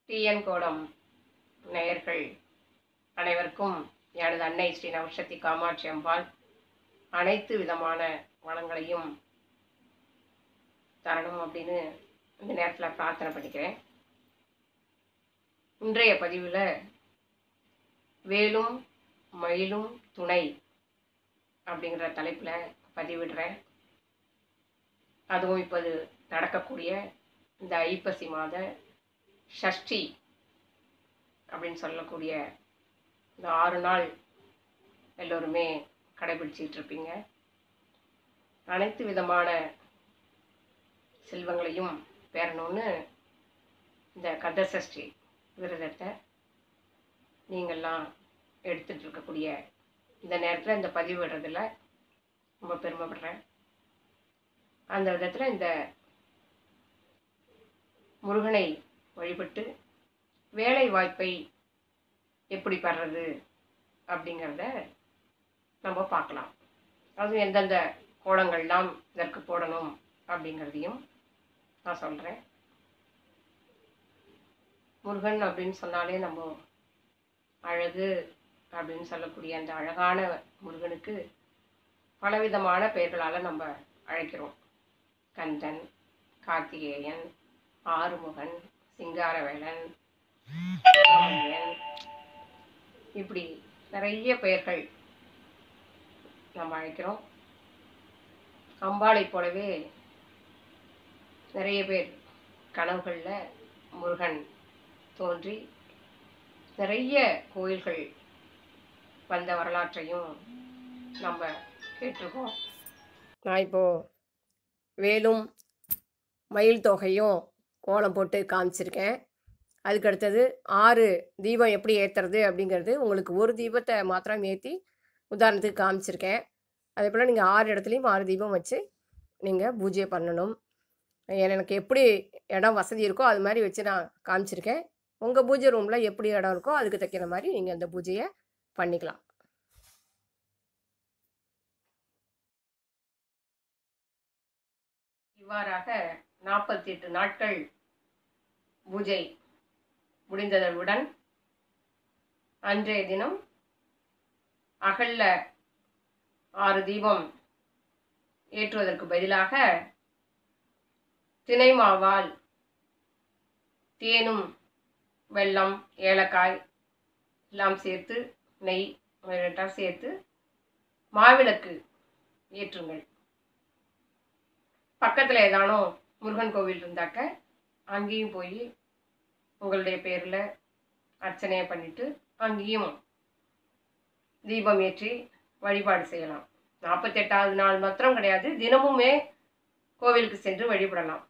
TN கோடம் நேயர்கள் அனைவருக்கும் எனது அன்னை ஸ்ரீ நவசக்தி காமாட்சி அம்பாள் அனைத்து விதமான வளங்களையும் தரணும் அப்படின்னு இந்த நேரத்தில் பிரார்த்தனை பண்ணிக்கிறேன் இன்றைய பதிவில் வேலும் மயிலும் துணை அப்படிங்கிற தலைப்பில் பதிவிடுறேன் அதுவும் இப்போது நடக்கக்கூடிய இந்த ஐப்பசி மாத ஷஷ்டி அப்படின்னு சொல்லக்கூடிய இந்த ஆறு நாள் எல்லோருமே கடைபிடிச்சிட்டு இருப்பீங்க அனைத்து விதமான செல்வங்களையும் பெறணும்னு இந்த கந்த சஷ்டி விரதத்தை நீங்கள்லாம் எடுத்துட்டு இருக்கக்கூடிய இந்த நேரத்தில் இந்த பதிவிடுறதுல ரொம்ப பெருமைப்படுறேன் அந்த விதத்தில் இந்த முருகனை வழிபட்டு வேலை வாய்ப்பை எப்படி பெறது அப்படிங்கிறத நம்ம பார்க்கலாம் அதுவும் எந்தெந்த கோலங்கள்லாம் இதற்கு போடணும் அப்படிங்கிறதையும் நான் சொல்கிறேன் முருகன் அப்படின்னு சொன்னாலே நம்ம அழகு அப்படின்னு சொல்லக்கூடிய அந்த அழகான முருகனுக்கு பலவிதமான பெயர்களால் நம்ம அழைக்கிறோம் கந்தன் கார்த்திகேயன் ஆறுமுகன் சிங்காரவேலன் சுப்பிரமணியன் இப்படி நிறைய பெயர்கள் நம்ம அழைக்கிறோம் அம்பாளை போலவே நிறைய பேர் கனவுகளில் முருகன் தோன்றி நிறைய கோயில்கள் வந்த வரலாற்றையும் நம்ம கேட்டிருக்கோம் நான் இப்போது வேலும் மயில் தொகையும் கோலம் போட்டு காமிச்சிருக்கேன் அதுக்கு அடுத்தது ஆறு தீபம் எப்படி ஏற்றுறது அப்படிங்கிறது உங்களுக்கு ஒரு தீபத்தை மாத்திரம் ஏற்றி உதாரணத்துக்கு காமிச்சிருக்கேன் அதே போல் நீங்கள் ஆறு இடத்துலையும் ஆறு தீபம் வச்சு நீங்கள் பூஜை பண்ணணும் எனக்கு எப்படி இடம் வசதி இருக்கோ அது மாதிரி வச்சு நான் காமிச்சிருக்கேன் உங்கள் பூஜை ரூமில் எப்படி இடம் இருக்கோ அதுக்கு தைக்கிற மாதிரி நீங்கள் அந்த பூஜையை பண்ணிக்கலாம் இவ்வாறாக நாற்பத்தி எட்டு நாட்கள் பூஜை முடிந்ததவுடன் அன்றைய தினம் அகல்ல ஆறு தீபம் ஏற்றுவதற்கு பதிலாக தினை மாவால் தேனும் வெல்லம் ஏலக்காய் எல்லாம் சேர்த்து நெய் முதலீட்டாக சேர்த்து மாவிளக்கு ஏற்றுங்கள் பக்கத்தில் ஏதானும் முருகன் கோவில் இருந்தாக்க அங்கேயும் போய் உங்களுடைய பேரில் அர்ச்சனையை பண்ணிட்டு அங்கேயும் தீபம் ஏற்றி வழிபாடு செய்யலாம் நாற்பத்தெட்டாவது நாள் மாத்திரம் கிடையாது தினமுமே கோவிலுக்கு சென்று வழிபடலாம்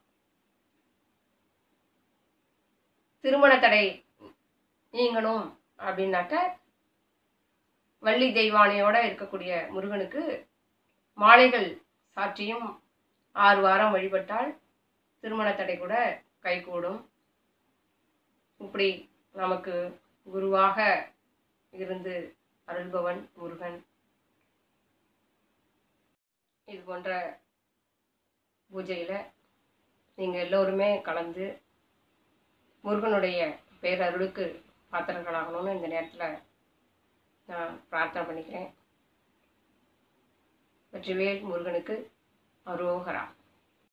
திருமண தடை நீங்கணும் அப்படின்னாக்க வள்ளி தெய்வானையோட இருக்கக்கூடிய முருகனுக்கு மாலைகள் சாற்றியும் ஆறு வாரம் வழிபட்டால் திருமண தடை கூட கைகூடும் இப்படி நமக்கு குருவாக இருந்து அருள்பவன் முருகன் இது போன்ற பூஜையில் நீங்கள் எல்லோருமே கலந்து முருகனுடைய பேரருளுக்கு பாத்திரங்களாகணும்னு இந்த நேரத்தில் நான் பிரார்த்தனை பண்ணிக்கிறேன் வெற்றிவேல் முருகனுக்கு அரோகரா